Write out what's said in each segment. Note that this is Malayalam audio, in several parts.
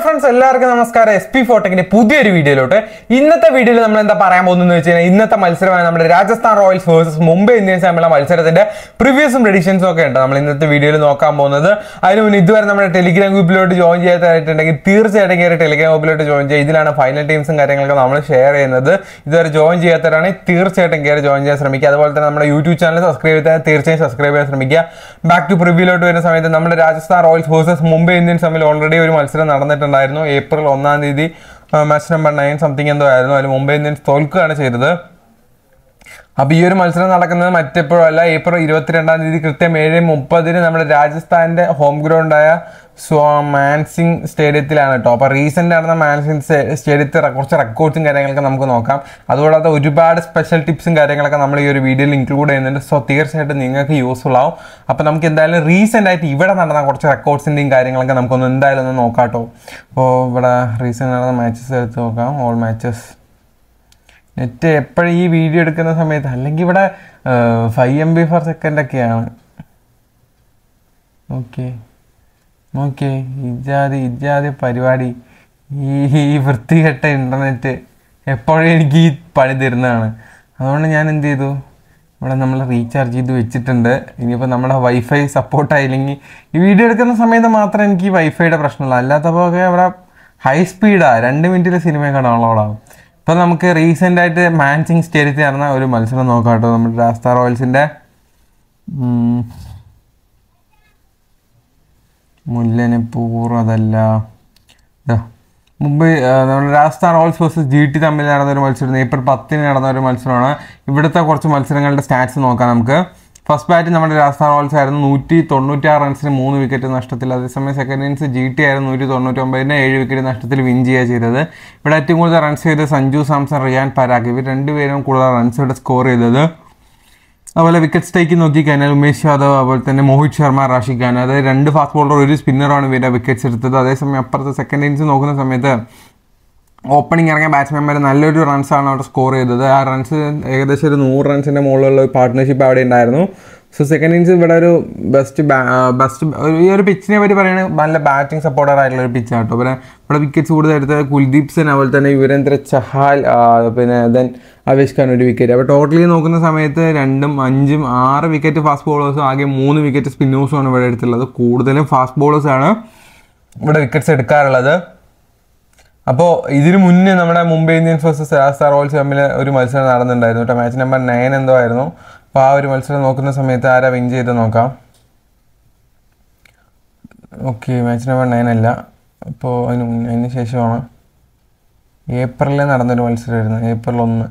ഫ്രണ്ട്സ് എല്ലാവർക്കും നമസ്കാരം എസ് പി ഫോട്ടെക്കിന്റെ പുതിയൊരു വീഡിയോയിലോട്ട് ഇന്നത്തെ വീഡിയോയിൽ നമ്മൾ എന്താ പറയാൻ പോകുന്നത് വെച്ച് കഴിഞ്ഞാൽ ഇന്നത്തെ മത്സരമായ നമ്മുടെ Rajasthan Royals versus Mumbai Indians തമ്മിലുള്ള മത്സരത്തിന്റെ പ്രിവ്യൂസും പ്രഡിക്ഷൻസും ഒക്കെ ഉണ്ട് നമ്മൾ ഇന്നത്തെ വീഡിയോയിൽ നോക്കാൻ പോകുന്നത് അതിന് മുന്നേ ഇതുവരെ നമ്മുടെ ടെലിഗ്രാം ഗ്രൂപ്പിലോട്ട് ജോയിൻ ചെയ്യാത്തായിട്ടുണ്ടെങ്കിൽ തീർച്ചയായിട്ടും കയറി ടെലിഗ്രാം ഗ്രൂപ്പിലോട്ട് ജോയിൻ ചെയ്യുക ഇതിലാണ് ഫൈനൽ ടീംസും കാര്യങ്ങളൊക്കെ നമ്മൾ ഷെയർ ചെയ്യുന്നത് ഇതുവരെ ജോയിൻ ചെയ്യാത്തവരാണെങ്കിൽ തീർച്ചയായിട്ടും കയറി ജോയിൻ ചെയ്യാൻ ശ്രമിക്കുക അതുപോലെ തന്നെ നമ്മുടെ യൂട്യൂബ് ചാനൽ സബ്സ്ക്രൈബ് ചെയ്താൽ തീർച്ചയായും സബ്സ്ക്രൈബ് ചെയ്യാൻ ശ്രമിക്കുക ബാക്ക് ടു പ്രിവ്യൂലോട്ട് വരുന്ന സമയത്ത് നമ്മുടെ Rajasthan Royals versus Mumbai Indians തമ്മിൽ ഓൾറെഡി ഒരു മത്സരം നടന്നിട്ടുണ്ടായിരുന്നു ഏപ്രിൽ ഒന്നാം തീയതി മാച്ച് നമ്പർ നയൻ സംതിങ് എന്തോ ആയിരുന്നു അതിൽ മുംബൈ ഇന്ത്യൻസ് തോൽക്കുകയാണ് ചെയ്തത് അപ്പൊ ഈ ഒരു മത്സരം നടക്കുന്നത് മറ്റെപ്പോഴും അല്ല ഏപ്രിൽ ഇരുപത്തിരണ്ടാം തീയതി കൃത്യം ഏഴ് മുപ്പതിന് നമ്മുടെ രാജസ്ഥാന്റെ ഹോം ഗ്രൗണ്ടായ മാൻസിംഗ് സ്റ്റേഡിയത്തിലാണ് കേട്ടോ അപ്പൊ റീസെന്റ് നടന്ന മാൻസിംഗ് സ്റ്റേഡിയത്തിൽ കുറച്ച് റെക്കോർഡ്സും കാര്യങ്ങളൊക്കെ നമുക്ക് നോക്കാം അതുകൂടാതെ ഒരുപാട് സ്പെഷ്യൽ ടിപ്സും കാര്യങ്ങളൊക്കെ നമ്മൾ ഈ ഒരു വീഡിയോയിൽ ഇൻക്ലൂഡ് ചെയ്യുന്നുണ്ട് സോ തീർച്ചയായിട്ടും നിങ്ങൾക്ക് യൂസ്ഫുൾ ആവും അപ്പൊ നമുക്ക് എന്തായാലും റീസെന്റ് ആയിട്ട് ഇവിടെ നടന്ന കുറച്ച് റെക്കോർഡ്സിന്റെയും കാര്യങ്ങളൊക്കെ നമുക്കൊന്ന് എന്തായാലും ഒന്ന് നോക്കാം കേട്ടോ അപ്പോൾ ഇവിടെ റീസെന്റ് നടന്ന മാച്ചസ് എടുത്ത് നോക്കാം ഓൾ മാച്ചസ് നെറ്റ് എപ്പോഴും ഈ വീഡിയോ എടുക്കുന്ന സമയത്ത് അല്ലെങ്കിൽ ഇവിടെ five M B for second ഒക്കെയാണ് ഓക്കെ ഓക്കെ ഇജാതി ഇജാതി പരിപാടി ഈ ഈ വൃത്തികെട്ട ഇൻ്റർനെറ്റ് എപ്പോഴും എനിക്ക് ഈ പണി തരുന്നതാണ് അതുകൊണ്ട് ഞാൻ എന്ത് ചെയ്തു ഇവിടെ നമ്മൾ റീചാർജ് ചെയ്ത് വെച്ചിട്ടുണ്ട് ഇനിയിപ്പോൾ നമ്മുടെ വൈഫൈ സപ്പോർട്ടായില്ലെങ്കിൽ ഈ വീഡിയോ എടുക്കുന്ന സമയത്ത് മാത്രം എനിക്ക് ഈ വൈഫൈയുടെ പ്രശ്നമുള്ളൂ അല്ലാത്തപ്പോൾ ഒക്കെ ഇവിടെ ഹൈ സ്പീഡാണ് രണ്ട് മിനിറ്റിൽ സിനിമയൊക്കെ ഡൗൺലോഡ് ആവും ഇപ്പോൾ നമുക്ക് റീസെൻ്റ് ആയിട്ട് മാൻസിങ് സ്റ്റേഡിയത്തിൽ നടന്ന ഒരു മത്സരം നോക്കാം കേട്ടോ നമ്മുടെ രാജസ്ഥാൻ റോയൽസിൻ്റെ മുല്ലനപ്പൂർ അതല്ല ഇതാ മുംബൈ ആ, നമ്മുടെ Rajasthan Royals versus G T തമ്മിൽ നടന്ന ഒരു മത്സരം ഏപ്രിൽ പത്തിന് നടന്ന ഒരു മത്സരമാണ് ഇവിടുത്തെ കുറച്ച് മത്സരങ്ങളുടെ സ്റ്റാറ്റ്സ് നോക്കാം നമുക്ക് ഫസ്റ്റ് ബാറ്റ് നമ്മുടെ രാജസ്ഥാൻ റോയൽസ് ആയിരുന്നു നൂറ്റി തൊണ്ണൂറ്റാറ് റൺസിന് മൂന്ന് വിക്കറ്റ് നഷ്ടത്തിൽ അതേസമയം സെക്കൻഡ് ഇന്നിങ്സ് ജി ടി ആയിരുന്നു നൂറ്റി തൊണ്ണൂറ്റൊമ്പതിന് ഏഴ് വിക്കറ്റ് നഷ്ടത്തിൽ വിൻ ചെയ്യുക ചെയ്തത് ഇവിടെ ഏറ്റവും കൂടുതൽ റൺസ് ചെയ്തത് സഞ്ജു സാംസൺ റിയാൻ പരാഗ് ഇവർ രണ്ടുപേരും കൂടുതൽ റൺസ് ഇവിടെ സ്കോർ ചെയ്തത് അതുപോലെ വിക്കറ്റ് സ്റ്റേക്ക് നോക്കിക്കഴിഞ്ഞാൽ ഉമേഷ് യാദവ് അതുപോലെ തന്നെ മോഹിത് ശർമ്മ റാഷിദ് ഖാൻ അതായത് രണ്ട് ഫാസ്റ്റ് ബോളർ ഒരു സ്പിന്നറാണ് ഇവരുടെ വിക്കറ്റ്സ് എടുത്തത് അതേസമയം അപ്പുറത്തെ സെക്കൻഡ് ഇന്നിങ്സ് നോക്കുന്ന സമയത്ത് ഓപ്പണിംഗ് ഇറങ്ങിയ ബാറ്റ്സ്മാൻമാർ നല്ലൊരു റൺസാണ് അവിടെ സ്കോർ ചെയ്തത് ആ റൺസ് ഏകദേശം ഒരു നൂറ് റൺസിൻ്റെ മുകളിലുള്ള ഒരു പാർട്ട്ണർഷിപ്പ് അവിടെ ഉണ്ടായിരുന്നു സോ സെക്കൻഡ് ഇന്നിങ്സ് ഇവിടെ ഒരു ബെസ്റ്റ് ബെസ്റ്റ് ഈ ഒരു പിച്ചിനെ പറ്റി പറയുകയാണെങ്കിൽ നല്ല ബാറ്റിംഗ് സപ്പോർട്ടർ ആയിട്ടുള്ള ഒരു പിച്ചാണ് കേട്ടോ പിന്നെ ഇവിടെ വിക്കറ്റ്സ് കൂടുതൽ എടുത്തത് കുൽദീപ് സെൻ അതുപോലെ തന്നെ യുവരേന്ദ്ര ചഹാൽ ആ, പിന്നെ ദെൻ അവേഷ് ഖാൻ ഒരു വിക്കറ്റ് അപ്പോൾ ടോട്ടലി നോക്കുന്ന സമയത്ത് രണ്ടും അഞ്ചും ആറ് വിക്കറ്റ് ഫാസ്റ്റ് ബോളേഴ്സും ആകെ മൂന്ന് വിക്കറ്റ് സ്പിന്നേഴ്സും ആണ് ഇവിടെ എടുത്തുള്ളത് കൂടുതലും ഫാസ്റ്റ് ബോളേഴ്സാണ് ഇവിടെ വിക്കറ്റ്സ് എടുക്കാറുള്ളത് അപ്പോൾ ഇതിന് മുന്നേ നമ്മുടെ Mumbai Indians versus Rajasthan Royals തമ്മിൽ ഒരു മത്സരം നടന്നിട്ടുണ്ടായിരുന്നു കേട്ടോ മാച്ച് നമ്പർ നയൻ എന്തോ ആയിരുന്നു അപ്പോൾ ആ ഒരു മത്സരം നോക്കുന്ന സമയത്ത് ആരാ വിൻ ചെയ്ത് നോക്കാം ഓക്കെ മാച്ച് നമ്പർ നയൻ അല്ല അപ്പോൾ അതിന് മുന്നേ അതിന് ശേഷമാണ് ഏപ്രിലിൽ നടന്നൊരു മത്സരമായിരുന്നു ഏപ്രിൽ ഒന്ന്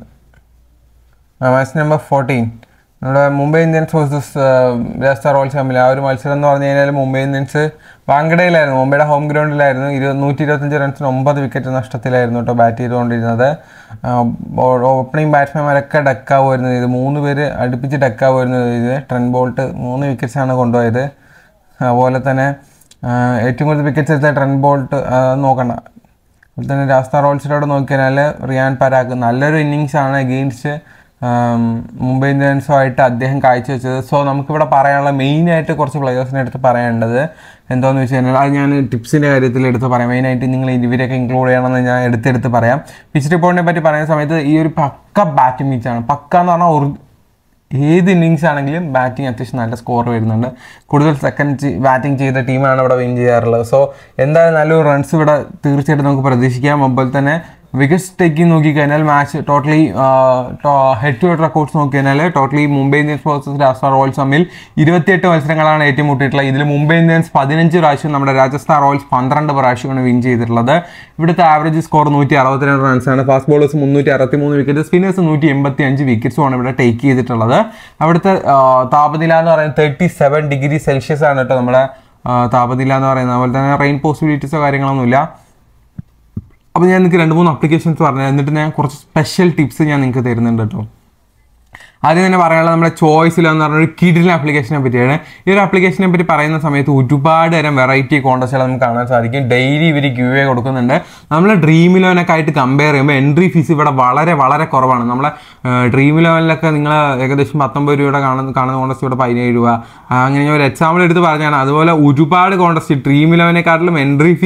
ആ മാച്ച് നമ്പർ ഫോർട്ടീൻ നമ്മുടെ Mumbai Indians versus Rajasthan Royals തമ്മിൽ ആ ഒരു മത്സരം എന്ന് പറഞ്ഞു കഴിഞ്ഞാൽ മുംബൈ ഇന്ത്യൻസ് വാങ്കഡയിലായിരുന്നു മുംബൈയുടെ ഹോം ഗ്രൗണ്ടിലായിരുന്നു ഇരു നൂറ്റി ഇരുപത്തഞ്ച് റൺസിന് ഒമ്പത് വിക്കറ്റ് നഷ്ടത്തിലായിരുന്നു കേട്ടോ ബാറ്റ് ചെയ്തുകൊണ്ടിരുന്നത് ഓപ്പണിംഗ് ബാറ്റ്സ്മാൻമാരൊക്കെ ഡക്കാവുമായിരുന്നു ഇത് മൂന്ന് പേര് അടുപ്പിച്ച് ഡക്കാവുമായിരുന്നു ഇത് ട്രെൻ ബോൾട്ട് മൂന്ന് വിക്കറ്റ്സാണ് കൊണ്ടുപോയത് അതുപോലെ തന്നെ ആ, ഏറ്റവും കൂടുതൽ വിക്കറ്റ്സ് എടുത്ത ട്രെൻ ബോൾട്ട് നോക്കണ്ട അതുപോലെ തന്നെ രാജസ്ഥാൻ റോയൽസിലോട്ട് നോക്കിക്കഴിഞ്ഞാൽ റിയാൻ പരാഗ് നല്ലൊരു ഇന്നിങ്സ് ആണ് എഗെയിൻസ്റ്റ് മുംബൈ ഇന്ത്യൻസുമായിട്ട് അദ്ദേഹം കാഴ്ചവെച്ചത് സോ നമുക്കിവിടെ പറയാനുള്ള മെയിനായിട്ട് കുറച്ച് പ്ലെയേഴ്സിനെ എടുത്ത് പറയേണ്ടത് എന്താണെന്ന് വെച്ച് കഴിഞ്ഞാൽ അത് ഞാൻ ടിപ്സിൻ്റെ കാര്യത്തിൽ എടുത്ത് പറയാം മെയിനായിട്ട് നിങ്ങൾ ഇവരെയൊക്കെ ഇൻക്ലൂഡ് ചെയ്യണമെന്ന് ഞാൻ എടുത്തെടുത്ത് പറയാം പിച്ച് റിപ്പോർട്ടിനെ പറ്റി പറയുന്ന സമയത്ത് ഈ ഒരു പക്ക ബാറ്റിംഗ് പിച്ചാണ് പക്ക എന്ന് പറഞ്ഞാൽ ഒരു ഏത് ഇന്നിങ്സ് ആണെങ്കിലും ബാറ്റിംഗ് അത്യാവശ്യം നല്ല സ്കോർ വരുന്നുണ്ട് കൂടുതൽ സെക്കൻഡ് ബാറ്റിംഗ് ചെയ്ത ടീമാണ് ഇവിടെ വിൻ ചെയ്യാറുള്ളത് സോ എന്തായാലും നല്ലൊരു റൺസ് ഇവിടെ തീർച്ചയായിട്ടും നമുക്ക് പ്രതീക്ഷിക്കാം അതുപോലെ തന്നെ വിക്കറ്റ് ടേക്കിംഗ് നോക്കിക്കഴിഞ്ഞാൽ match totally head to head records നോക്കിക്കഴിഞ്ഞാൽ totally Mumbai Indians versus Rajasthan Royals തമ്മിൽ ഇരുപത്തിയെട്ട് മത്സരങ്ങളാണ് ഏറ്റുമുട്ടിയിട്ടുള്ളത് ഇതിൽ മുംബൈ ഇന്ത്യൻസ് പതിനഞ്ച് പ്രാവശ്യം നമ്മുടെ രാജസ്ഥാൻ റോയൽസ് പന്ത്രണ്ട് പ്രാവശ്യമാണ് വിൻ ചെയ്തിട്ടുള്ളത് ഇവിടുത്തെ ആവറേജ് സ്കോർ നൂറ്റി അറുപത്തിരണ്ട് റൺസാണ് ഫാസ്റ്റ് ബോളേഴ്സ് മുന്നൂറ്റി അറുപത്തി മൂന്ന് വിക്കറ്റ് സ്പിന്നേഴ്സ് നൂറ്റി എൺപത്തി അഞ്ച് വിക്കറ്റ്സുമാണ് ഇവിടെ ടേക്ക് ചെയ്തിട്ടുള്ളത് അവിടുത്തെ ആ, താപനില എന്ന് പറയുന്നത് തേർട്ടി സെവൻ ഡിഗ്രി സെൽഷ്യസ് ആണ് കേട്ടോ നമ്മുടെ ആ, താപനില എന്ന് പറയുന്നത് അതുപോലെ തന്നെ റെയിൻ പോസിബിലിറ്റീസോ കാര്യങ്ങളൊന്നുമില്ല അപ്പോൾ ഞാൻ നിങ്ങൾക്ക് രണ്ട് മൂന്ന് അപ്ലിക്കേഷൻസ് പറഞ്ഞു എന്നിട്ട് ഞാൻ കുറച്ച് സ്പെഷ്യൽ ടിപ്സ് ഞാൻ നിങ്ങൾക്ക് തരുന്നുണ്ട് കേട്ടോ ആദ്യം തന്നെ പറയാനുള്ളത് നമ്മുടെ ചോയ്സിൽ എന്ന് പറഞ്ഞ ഒരു കിഡിലിൻ ആപ്ലിക്കേഷനെ പറ്റിയാണ് ഈ ഒരു ആപ്ലിക്കേഷനെ പറ്റി പറയുന്ന സമയത്ത് ഒരുപാട് തരം വെറൈറ്റി കോൺടസ്റ്റുകൾ നമുക്ക് കാണാൻ സാധിക്കും ഡെയിലി ഇവർ ക്യൂ എ കൊടുക്കുന്നുണ്ട് നമ്മൾ ഡ്രീം ഇലവനൊക്കെ ആയിട്ട് കമ്പയർ ചെയ്യുമ്പോൾ എൻട്രി ഫീസ് ഇവിടെ വളരെ വളരെ കുറവാണ് നമ്മളെ ഡ്രീം ഇലവനിലൊക്കെ നിങ്ങൾ ഏകദേശം പത്തൊമ്പത് രൂപയുടെ കാണുന്ന കാണുന്ന കോൺടസ്റ്റ് ഇവിടെ പതിനേഴ് രൂപ ആ, അങ്ങനെ ഞാൻ ഒരു എക്സാമ്പിൾ എടുത്ത് പറഞ്ഞാണ് അതുപോലെ ഒരുപാട് കോൺടസ്റ്റ് ഡ്രീം ഇലവനെക്കാട്ടിലും എൻട്രി ഫീ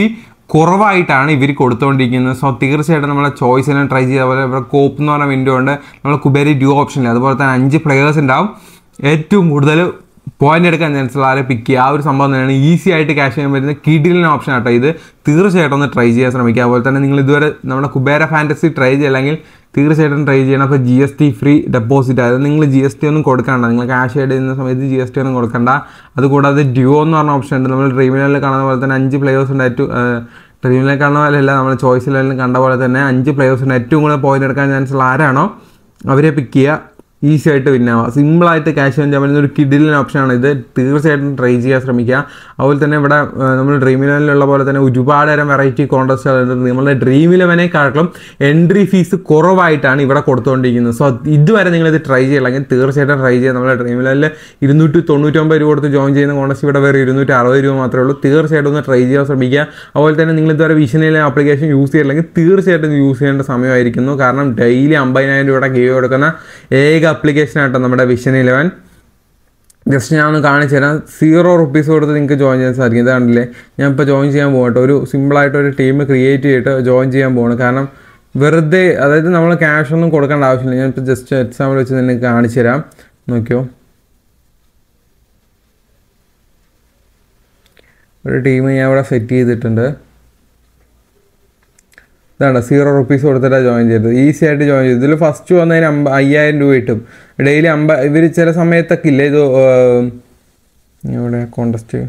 കുറവായിട്ടാണ് ഇവർ കൊടുത്തുകൊണ്ടിരിക്കുന്നത് സോ തീർച്ചയായിട്ടും നമ്മളെ ചോയ്സിനെ ട്രൈ ചെയ്ത പോലെ ഇവിടെ കോപ്പ് എന്ന് പറഞ്ഞ വിൻഡോ ഉണ്ട് നമ്മൾ കുബേരി ഡ്യൂ ഓപ്ഷനിൽ അതുപോലെ തന്നെ അഞ്ച് പ്ലെയേഴ്സ് ഉണ്ടാവും ഏറ്റവും കൂടുതൽ പോയിന്റ് എടുക്കാൻ ചാൻസ് ഉള്ള ആരെ പിക്ക് ചെയ്യുക ആ ഒരു സംഭവം തന്നെയാണ് ഈസി ആയിട്ട് ക്യാഷ് ചെയ്യാൻ പറ്റുന്ന കിഡിലിന് ഓപ്ഷൻ ആട്ടോ ഇത് തീർച്ചയായിട്ടും ഒന്ന് ട്രൈ ചെയ്യാൻ ശ്രമിക്കുക അതുപോലെ തന്നെ നിങ്ങൾ ഇതുവരെ നമ്മുടെ കുബേര ഫാൻറ്റസി ട്രൈ ചെയ്യില്ലെങ്കിൽ തീർച്ചയായിട്ടും ട്രൈ ചെയ്യണം അപ്പോൾ G S T free deposit അതായത് നിങ്ങൾ ജി എസ് ടി ഒന്നും കൊടുക്കണ്ട നിങ്ങൾ ക്യാഷ് ആയിട്ട് ചെയ്യുന്ന സമയത്ത് ജി എസ് ടി ഒന്നും കൊടുക്കണ്ട അതുകൂടാതെ ഡ്യൂ എന്ന് പറഞ്ഞ ഓപ്ഷൻ ഉണ്ട് നമ്മൾ ഡ്രീമിലെല്ലാം കാണുന്ന പോലെ തന്നെ അഞ്ച് പ്ലേയേഴ്സ് ഉണ്ട് ഏറ്റവും ഡ്രീമിലെ കാണുന്ന പോലെയല്ല നമ്മൾ ചോയ്സിലെല്ലാം കണ്ട പോലെ തന്നെ അഞ്ച് പ്ലേയേഴ്സ് ഉണ്ട് ഏറ്റവും കൂടുതൽ പോയിന്റ് എടുക്കാൻ ചാൻസ് ഉള്ള ആരാണോ അവരെ പിക്ക് ചെയ്യുക ഈസി ആയിട്ട് വിന്നാവുക സിമ്പിളായിട്ട് ക്യാഷ് ചെയ്യാൻ പറ്റുന്ന ഒരു കിഡിലിന് ഓപ്ഷനാണ് ഇത് തീർച്ചയായിട്ടും ട്രൈ ചെയ്യാൻ ശ്രമിക്കുക അതുപോലെ തന്നെ ഇവിടെ ആ, നമ്മൾ ഡ്രീം ഇലവനിലുള്ള പോലെ തന്നെ ഒരുപാട് തരം വെറൈറ്റി കോൺടസ്റ്റുകളുണ്ട് നമ്മുടെ ഡ്രീം ഇലവനെക്കാട്ടിലും എൻട്രി ഫീസ് കുറവായിട്ടാണ് ഇവിടെ കൊടുത്തുകൊണ്ടിരിക്കുന്നത് സോ ഇതുവരെ നിങ്ങളിത് ട്രൈ ചെയ്യില്ലെങ്കിൽ തീർച്ചയായിട്ടും ട്രൈ ചെയ്യുക നമ്മുടെ ഡ്രീം ഇലവനിൽ ഇരുന്നൂറ്റി തൊണ്ണൂറ്റൊമ്പത് രൂപ കൊടുത്ത് ജോയിൻ ചെയ്യുന്ന കോൺടസ്റ്റ് ഇവിടെ വേറെ ഇരുന്നൂറ്റി അറുപത് രൂപ മാത്രമേ ഉള്ളൂ തീർച്ചയായിട്ടും ഒന്ന് ട്രൈ ചെയ്യാൻ ശ്രമിക്കുക അതുപോലെ തന്നെ നിങ്ങൾ ഇതുവരെ വിഷനിലെ ആപ്ലിക്കേഷൻ യൂസ് ചെയ്യില്ലെങ്കിൽ തീർച്ചയായിട്ടും യൂസ് ചെയ്യേണ്ട സമയമായിരിക്കുന്നു കാരണം ഡെയിലി അമ്പതിനായിരം രൂപയുടെ ഗീവ് കൊടുക്കുന്ന ഏക ആപ്ലിക്കേഷൻ ആട്ടോ നമ്മുടെ വിഷൻ ഇലവൻ ജസ്റ്റ് ഞാൻ ഒന്ന് കാണിച്ചു തരാം സീറോ റുപ്പീസ് കൊടുത്ത് നിങ്ങൾക്ക് ജോയിൻ ചെയ്യാൻ സാധിക്കും ഇത് കണ്ടില്ലേ ഞാൻ ഇപ്പോൾ ജോയിൻ ചെയ്യാൻ പോകട്ടെ ഒരു സിമ്പിളായിട്ട് ഒരു ടീം ക്രിയേറ്റ് ചെയ്തിട്ട് ജോയിൻ ചെയ്യാൻ പോകണം കാരണം വെറുതെ അതായത് നമ്മൾ ക്യാഷ് ഒന്നും കൊടുക്കേണ്ട ആവശ്യമില്ല ഞാനിപ്പോൾ ജസ്റ്റ് എക്സാമ്പിൾ വെച്ച് നിങ്ങൾക്ക് കാണിച്ചു തരാം നോക്കിയോ ഒരു ടീം ഞാൻ ഇവിടെ സെറ്റ് ചെയ്തിട്ടുണ്ട് ഇതാണ് സീറോ റുപ്പീസ് കൊടുത്തിട്ടാണ് ജോയിൻ ചെയ്തത് ഈസി ആയിട്ട് ജോയിൻ ചെയ്തു ഇതിൽ ഫസ്റ്റ് വന്നതിന് അമ്പ അയ്യായിരം രൂപ കിട്ടും ഡെയിലി അമ്പ ഇവർ ചില സമയത്തൊക്കെ ഇല്ലേ ഇത് ഏർ, ഇവിടെ കോണ്ടസ്റ്റ്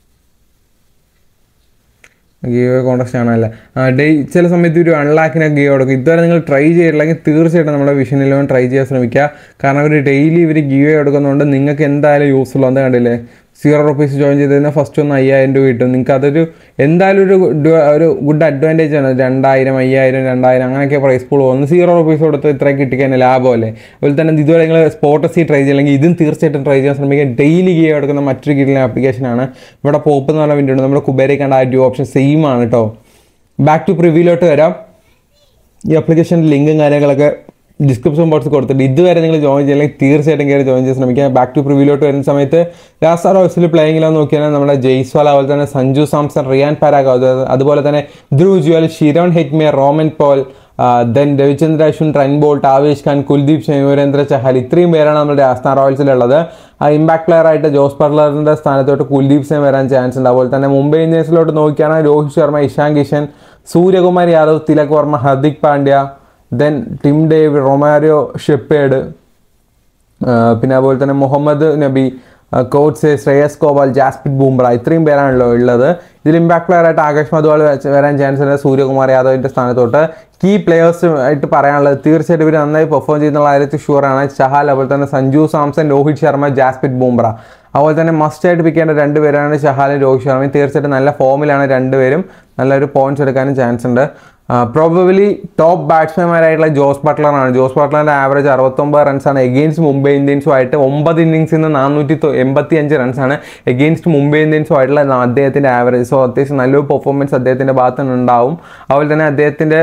ഗീവ് കോണ്ടസ്റ്റ് ആണല്ലേ ആ ഡേ ചില സമയത്ത് ഒരു വൺ ലാക്കിന് ഗീവ് കൊടുക്കും ഇതുവരെ നിങ്ങൾ ട്രൈ ചെയ്തില്ലെങ്കിൽ തീർച്ചയായിട്ടും നമ്മുടെ വിഷൻ ഇലവൻ ട്രൈ ചെയ്യാൻ ശ്രമിക്കുക കാരണം അവർ ഡെയിലി ഇവർ ഗീവ് കൊടുക്കുന്നതുകൊണ്ട് നിങ്ങൾക്ക് എന്തായാലും യൂസ്ഫുൾ എന്താ കണ്ടില്ലേ സീറോ റുപ്പീസ് ജോയിൻ ചെയ്ത് കഴിഞ്ഞാൽ ഫസ്റ്റ് ഒന്ന് അയ്യായിരം രൂപ കിട്ടും നിങ്ങൾക്ക് അതൊരു എന്തായാലും ഒരു good- ഒരു ഗുഡ് അഡ്വാൻറ്റേജ് ആണ് രണ്ടായിരം അയ്യായിരം രണ്ടായിരം അങ്ങനെയൊക്കെ പ്രൈസ് പൂൾ ഒന്ന് സീറോ റുപ്പീസ് കൊടുത്ത് ഇത്രയും കിട്ടിക്കാൻ ലാഭമല്ലേ അതുപോലെ തന്നെ ഇതുവരെ നിങ്ങൾ സ്പോട്ടസി ട്രൈ ചെയ്യില്ലെങ്കിൽ ഇതും തീർച്ചയായിട്ടും ട്രൈ ചെയ്യാൻ ശ്രമിക്കുക ഡെയിലി ഗീവ് എടുക്കുന്ന മറ്റൊരു കിട്ടുന്ന ആപ്ലിക്കേഷനാണ് ഇവിടെ പോപ്പ് എന്ന് പറഞ്ഞ വിൻഡോ ഉണ്ട് നമ്മുടെ കുബേരി കണ്ട ആ ടു ഓപ്ഷൻ സെയിം ആണ് കേട്ടോ ബാക്ക് ടു പ്രിവ്യൂലോട്ട് വരാം ഈ ആപ്ലിക്കേഷൻ്റെ ലിങ്കും കാര്യങ്ങളൊക്കെ ഡിസ്ക്രിപ്ഷൻ ബോക്സിൽ കൊടുത്തിട്ട് ഇതുവരെ നിങ്ങൾ ജോയിൻ ചെയ്യില്ലെങ്കിൽ തീർച്ചയായിട്ടും കയറി ജോയിൻ ചെയ്യാൻ ശ്രമിക്കുക ബാക്ക് ടു പ്രിവ്യൂലോട്ട് വരുന്ന സമയത്ത് രാസ റോയ്സിൽ പ്ലേയിങ്ങിലോ നോക്കിയാൽ നമ്മുടെ ജയ്സ്വാൽ അതുപോലെ തന്നെ സഞ്ജു സാംസൺ റിയാൻ പാരാഗ് അത്- അതുപോലെ തന്നെ Dhruv Jurel Shimron Hetmyer Rovman Powell then Ravichandran Ashwin Trent Boult Avesh Khan Kuldeep Singh Yuzvendra Chahal ഇത്രയും പേരാണ് നമ്മുടെ രാജസ്ഥാൻ റോയൽസിലുള്ളത് ആ ഇമ്പാക്ട് പ്ലെയർ ആയിട്ട് ജോസ് ബട്ട്ലറിന്റെ സ്ഥാനത്തോട്ട് കുൽദീപ് സിംഗ് വരാൻ ചാൻസ് ഉണ്ട് അതുപോലെ തന്നെ മുംബൈ ഇന്ത്യൻസിലോട്ട് നോക്കിയാണെങ്കിൽ Rohit Sharma Ishan Kishan Suryakumar Yadav Tilak Varma Hardik Pandya then Tim David Romario Shepherd പിന്നെ അതുപോലെ തന്നെ മുഹമ്മദ് നബി കോട്സ് ശ്രേയസ് ഗോപാൽ ജാസ്പിറ്റ് ബൂംബ്ര ഇത്രയും പേരാണല്ലോ ഉള്ളത് ഇതിൽ ഇമ്പാക്ട് പ്ലെയർ ആയിട്ട് ആകാശ് മധുവാൾ വരാൻ ചാൻസ് ഉണ്ട് സൂര്യകുമാർ യാദവിന്റെ സ്ഥാനത്തോട്ട് കീ പ്ലെയേഴ്സ് ആയിട്ട് പറയാനുള്ളത് തീർച്ചയായിട്ടും ഇവർ നന്നായി പെർഫോം ചെയ്യുന്നുള്ള കാര്യത്തിൽ ഷുവറാണ് ചഹാൽ അതുപോലെ തന്നെ സഞ്ജു സാംസൺ രോഹിത് ശർമ്മ ജാസ്പിറ്റ് ബൂംബ്ര അതുപോലെ തന്നെ മസ്റ്റ് ആയിട്ട് പിക്ക് ചെയ്യേണ്ട രണ്ട് പേരാണ് ഷഹാലും രോഹിത് ശർമ്മയും തീർച്ചയായിട്ടും നല്ല ഫോമിലാണ് രണ്ടുപേരും നല്ലൊരു പോയിന്റ്സ് എടുക്കാനും ചാൻസ് ഉണ്ട് പ്രോബബിലി ടോപ്പ് ബാറ്റ്സ്മാൻമാരായിട്ടുള്ള ജോസ് ബട്ട്ലറാണ് ജോസ് ബട്ട്ലറിന്റെ ആവറേജ് അറുപത്തൊമ്പത് റൺസാണ് എഗെയിൻസ്റ്റ് മുംബൈ ഇന്ത്യൻസുമായിട്ട് ഒമ്പത് ഇന്നിങ്സിൽ നിന്ന് നാനൂറ്റി എൺപത്തി അഞ്ച് റൺസാണ് എഗെയിൻസ്റ്റ് മുംബൈ ഇന്ത്യൻസുമായിട്ടുള്ള അദ്ദേഹത്തിന്റെ ആവറേജ് സോ അത്യാവശ്യം നല്ലൊരു പെർഫോമൻസ് അദ്ദേഹത്തിന്റെ ഭാഗത്ത് നിന്ന് ഉണ്ടാവും അതുപോലെ തന്നെ അദ്ദേഹത്തിന്റെ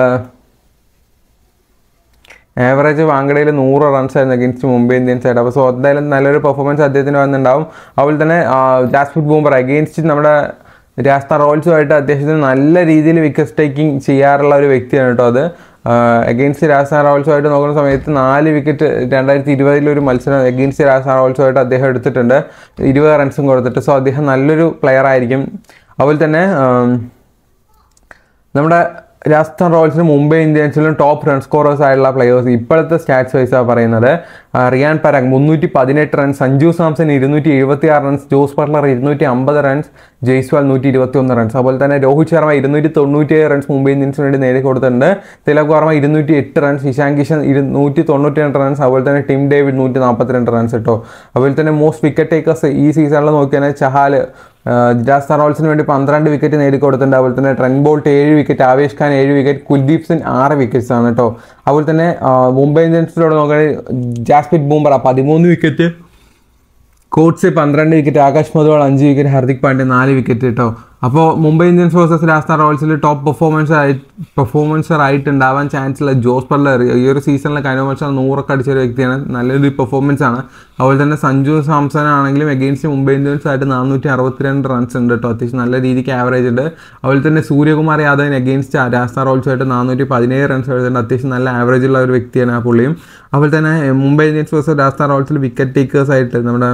ആവറേജ് വാങ്കടയിൽ നൂറ് റൺസ് ആയിരുന്നു അഗേൻസ്റ്റ് മുംബൈ ഇന്ത്യൻസ് ആയിട്ട് അപ്പോൾ സോ എന്തായാലും നല്ലൊരു പെർഫോമൻസ് അദ്ദേഹത്തിന് വന്നിട്ടുണ്ടാവും അതുപോലെ തന്നെ ജാസ്പിറ്റ് ബൂംബർ അഗെയിൻസ്റ്റ് നമ്മുടെ രാജസ്ഥാൻ റോയൽസുമായിട്ട് അത്യാവശ്യത്തിന് നല്ല രീതിയിൽ വിക്കറ്റ് ടേക്കിംഗ് ചെയ്യാറുള്ള ഒരു വ്യക്തിയാണ് കേട്ടോ അത് അഗെയിൻസ്റ്റ് രാജസ്ഥാൻ റോയൽസുമായിട്ട് നോക്കുന്ന സമയത്ത് നാല് വിക്കറ്റ് രണ്ടായിരത്തി ഇരുപതിലൊരു മത്സരം അഗെയിൻസ്റ്റ് രാജസ്ഥാൻ റോയൽസുമായിട്ട് അദ്ദേഹം എടുത്തിട്ടുണ്ട് ഇരുപത് റൺസും കൊടുത്തിട്ട് സോ അദ്ദേഹം നല്ലൊരു പ്ലെയർ ആയിരിക്കും അതുപോലെ തന്നെ ആം, നമ്മുടെ രാജസ്ഥാൻ റോയൽസിലും മുംബൈ ഇന്ത്യൻസിലും ടോപ്പ് റൺ സ്കോറേഴ്സ് ആയിട്ടുള്ള പ്ലെയേഴ്സ് ഇപ്പോഴത്തെ സ്റ്റാറ്റ്സ് വൈസാണ് പറയുന്നത് ആ, റിയാൻ പരാഗ് മുന്നൂറ്റി പതിനെട്ട് റൺസ് സഞ്ജു സാംസൺ ഇരുന്നൂറ്റി എഴുപത്തി ആറ് റൺസ് ജോസ് ബട്ട്ലർ ഇരുന്നൂറ്റി അമ്പത് റൺസ് ജയ്സ്വാൾ നൂറ്റി ഇരുപത്തി ഒന്ന് റൺസ് അതുപോലെ തന്നെ രോഹിത് ശർമ്മ ഇരുന്നൂറ്റി തൊണ്ണൂറ്റി ഏഴ് റൺസ് മുംബൈ ഇന്ത്യൻസിന് വേണ്ടി നേടി കൊടുത്തിട്ടുണ്ട് തിലക് വർമ്മ ഇരുന്നൂറ്റി എട്ട് റൺസ് ഇഷാൻ കിഷൻ ഇരുന്നൂറ്റി തൊണ്ണൂറ്റി രണ്ട് റൺസ് അതുപോലെ തന്നെ ടിം ഡേവിഡ് നൂറ്റി നാൽപ്പത്തിരണ്ട് റൺസ് ഇട്ടോ അതുപോലെ തന്നെ മോസ്റ്റ് വിക്കറ്റ് ടേക്കേഴ്സ് ഈ സീസണിൽ നോക്കിയാൽ ചഹാൽ രാജസ്ഥാൻ റോയൽസിന് വേണ്ടി പന്ത്രണ്ട് വിക്കറ്റ് നേടിക്കൊടുത്തിട്ടുണ്ട് അതുപോലെ തന്നെ ട്രെൻ ബോൾട്ട് ഏഴ് വിക്കറ്റ് ആവേശ് ഖാൻ ഏഴ് വിക്കറ്റ് കുൽദീപ് സിംഗ് ആറ് വിക്കറ്റ്സ് ആണ് കേട്ടോ അതുപോലെ തന്നെ ആ, മുംബൈ ഇന്ത്യൻസിനോട് നോക്കുകയാണെങ്കിൽ ജാസ്പിറ്റ് ബൂംബറ പതിമൂന്ന് വിക്കറ്റ് കോട്സ് പന്ത്രണ്ട് വിക്കറ്റ് ആകാശ് മധുവാൾ അഞ്ച് വിക്കറ്റ് ഹർദിക് പാണ്ഡ്യ നാല് വിക്കറ്റ് കേട്ടോ അപ്പോൾ മുംബൈ ഇന്ത്യൻസ് വേഴ്സസ് രാജസ്ഥാൻ റോയൽസിൽ ടോപ്പ് പെർഫോമൻസ് ആയി പെർഫോമൻസർ ആയിട്ട് ഉണ്ടാവാൻ ചാൻസ് ഉള്ള ജോസ് ബട്ട്ലർ ഈ ഒരു സീസണിലെ കഴിഞ്ഞ വർഷം നൂറൊക്കെ അടിച്ച ഒരു വ്യക്തിയാണ് നല്ലൊരു പെർഫോമൻസ് ആണ് അതുപോലെ തന്നെ സഞ്ജു സാംസൺ ആണെങ്കിലും എഗെയിൻസ്റ്റ് മുംബൈ ഇന്ത്യൻസ് ആയിട്ട് നാനൂറ്റി അറുപത്തിരണ്ട് റൺസ് ഉണ്ട് കേട്ടോ അത്യാവശ്യം നല്ല രീതിക്ക് ആവറേജ് ഉണ്ട് അതുപോലെ തന്നെ സൂര്യകുമാർ യാദവിന് എഗെയിൻസ്റ്റ് രാജസ്ഥാൻ റോയൽസ് ആയിട്ട് നാനൂറ്റി പതിനേഴ് റൺസ് എഴുതുന്നുണ്ട് അത്യാവശ്യം നല്ല ആവറേജ് ഉള്ള ഒരു വ്യക്തിയാണ് ആ പുള്ളിയും അതുപോലെ തന്നെ മുംബൈ ഇന്ത്യൻസ് വേഴ്സസ് രാജസ്ഥാൻ റോയൽസിൽ വിക്കറ്റ് ടേക്കേഴ്സ് ആയിട്ട് നമ്മുടെ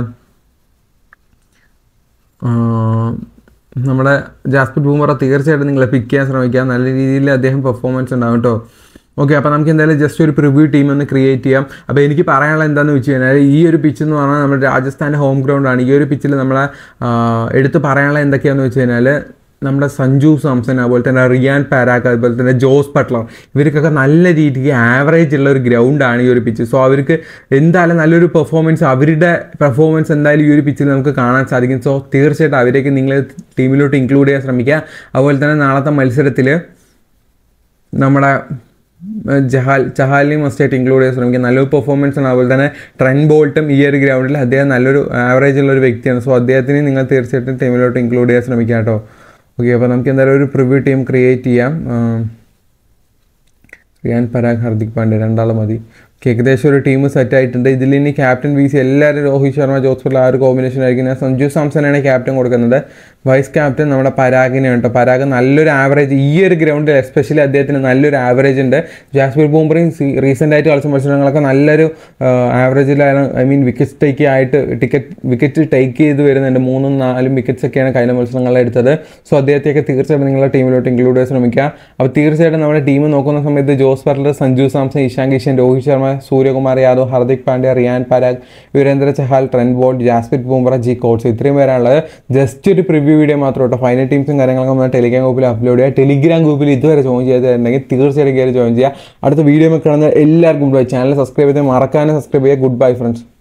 ആ, നമ്മുടെ ജാസ്പിർ ബൂമറ തീർച്ചയായിട്ടും നിങ്ങൾ പിക്ക് ചെയ്യാൻ ശ്രമിക്കുക നല്ല രീതിയിൽ അദ്ദേഹം പെർഫോമൻസ് ഉണ്ടാവും കേട്ടോ ഓക്കെ അപ്പോൾ നമുക്ക് എന്തായാലും ജസ്റ്റ് ഒരു പ്രിവ്യൂ ടീം ഒന്ന് ക്രിയേറ്റ് ചെയ്യാം അപ്പോൾ എനിക്ക് പറയാനുള്ള എന്താണെന്ന് വെച്ച് കഴിഞ്ഞാൽ ഈ ഒരു പിച്ച് എന്ന് പറഞ്ഞാൽ നമ്മുടെ രാജസ്ഥാൻ്റെ ഹോം ഗ്രൗണ്ടാണ് ഈ ഒരു പിച്ചിൽ നമ്മളെ ആ, എടുത്ത് പറയാനുള്ള എന്തൊക്കെയാണെന്ന് വെച്ച് കഴിഞ്ഞാൽ നമ്മുടെ സഞ്ജു സാംസൺ അതുപോലെ തന്നെ റിയാൻ പാരാക്ക് അതുപോലെ തന്നെ ജോസ് ബട്ട്ലർ ഇവർക്കൊക്കെ നല്ല രീതിക്ക് ആവറേജ് ഉള്ള ഒരു ഗ്രൗണ്ടാണ് ഈ ഒരു പിച്ച് സോ അവർക്ക് എന്തായാലും നല്ലൊരു പെർഫോമൻസ് അവരുടെ പെർഫോമൻസ് എന്തായാലും ഈ ഒരു പിച്ചിൽ നമുക്ക് കാണാൻ സാധിക്കും സോ തീർച്ചയായിട്ടും അവരേക്ക് നിങ്ങൾ ടീമിലോട്ട് ഇൻക്ലൂഡ് ചെയ്യാൻ ശ്രമിക്കുക അതുപോലെ തന്നെ നാളത്തെ മത്സരത്തിൽ നമ്മുടെ ഏഹ്, ജഹാൽ ചഹാലിനെയും മസ്റ്റായിട്ട് ഇൻക്ലൂഡ് ചെയ്യാൻ ശ്രമിക്കുക നല്ലൊരു പെർഫോമൻസ് ആണ് അതുപോലെ തന്നെ ട്രെൻ ബോൾട്ടും ഈ ഒരു ഗ്രൗണ്ടിൽ അദ്ദേഹം നല്ലൊരു ആവറേജ് ഉള്ള ഒരു വ്യക്തിയാണ് സോ അദ്ദേഹത്തിന് നിങ്ങൾ തീർച്ചയായിട്ടും ടീമിലോട്ട് ഇൻക്ലൂഡ് ചെയ്യാൻ ശ്രമിക്കുക കേട്ടോ ഓക്കെ അപ്പോൾ നമുക്ക് എന്തായാലും ഒരു പ്രിവ്യൂ ടീം ക്രിയേറ്റ് ചെയ്യാം ആം, റിയാൻ പരാഗ് ഹർദിക് പാണ്ഡ്യ രണ്ടാൾ മതി ഓക്കെ, ഏകദേശം ഒരു ടീം സെറ്റ് ആയിട്ടുണ്ട് ഇതിൽ ഇനി ക്യാപ്റ്റൻ വി സി എല്ലാവരും രോഹിത് ശർമ്മ ജോസ് ബട്ട്ലർ ആ ഒരു കോമ്പിനേഷൻ ആയിരിക്കും ഞാൻ സഞ്ജു സാംസനാണ് ക്യാപ്റ്റൻ കൊടുക്കുന്നത് വൈസ് ക്യാപ്റ്റൻ നമ്മുടെ പരാഗിനെയാണ് കേട്ടോ പരാഗ് നല്ലൊരു ആവറേജ് ഈ ഒരു ഗ്രൗണ്ടിൽ എസ്പെഷ്യലി അദ്ദേഹത്തിന് നല്ലൊരു ആവറേജ് ഉണ്ട് ജാസ്മിർ ബൂംബ്രയും റീസെൻ്റ് ആയിട്ട് കളിച്ച മത്സരങ്ങളൊക്കെ നല്ലൊരു ആവറേജിലാണ് ഐ മീൻ വിക്കറ്റ് ടേക്ക് ആയിട്ട് ടിക്കറ്റ് വിക്കറ്റ് ടേക്ക് ചെയ്ത് വരുന്നുണ്ട് മൂന്നും നാലും വിക്കറ്റ്സ് ഒക്കെയാണ് കഴിഞ്ഞ മത്സരങ്ങളിൽ എടുത്തത് സോ അദ്ദേഹത്തെയൊക്കെ തീർച്ചയായിട്ടും നിങ്ങളുടെ ടീമിലോട്ട് ഇൻക്ലൂഡ് ചെയ്യാൻ ശ്രമിക്കുക അപ്പോൾ തീർച്ചയായിട്ടും നമ്മുടെ ടീം നോക്കുന്ന സമയത്ത് Jos Buttler Sanju Samson Ishan Kishan Rohit Sharma Suryakumar Yadav Hardik Pandya Riyan Parag Virendra Chahal Trent Boult Jasprit Bumrah G Coetzee ഇത്രയും പേരാണുള്ളത് ജസ്റ്റ് ഒരു പ്രിവ്യൂ വീഡിയോ മാത്രം കേട്ടോ ഫൈനൽ ടീംസും കാര്യങ്ങളൊക്കെ നമ്മൾ ടെലിഗ്രാം ഗ്രൂപ്പിൽ അപ്ലോഡ് ചെയ്യുക ടെലിഗ്രാം ഗ്രൂപ്പിൽ ഇതുവരെ ജോയിൻ ചെയ്തിട്ടുണ്ടെങ്കിൽ തീർച്ചയായിട്ടും കയറി ജോയിൻ ചെയ്യുക അടുത്ത വീഡിയോ കാണുന്ന എല്ലാവർക്കും ഗുഡ് ബൈ ചാനൽ സബ്സ്ക്രൈബ് ചെയ്ത് മറക്കാനും സബ്സ്ക്രൈബ് ചെയ്യുക ഗുഡ് ബൈ ഫ്രണ്ട്സ്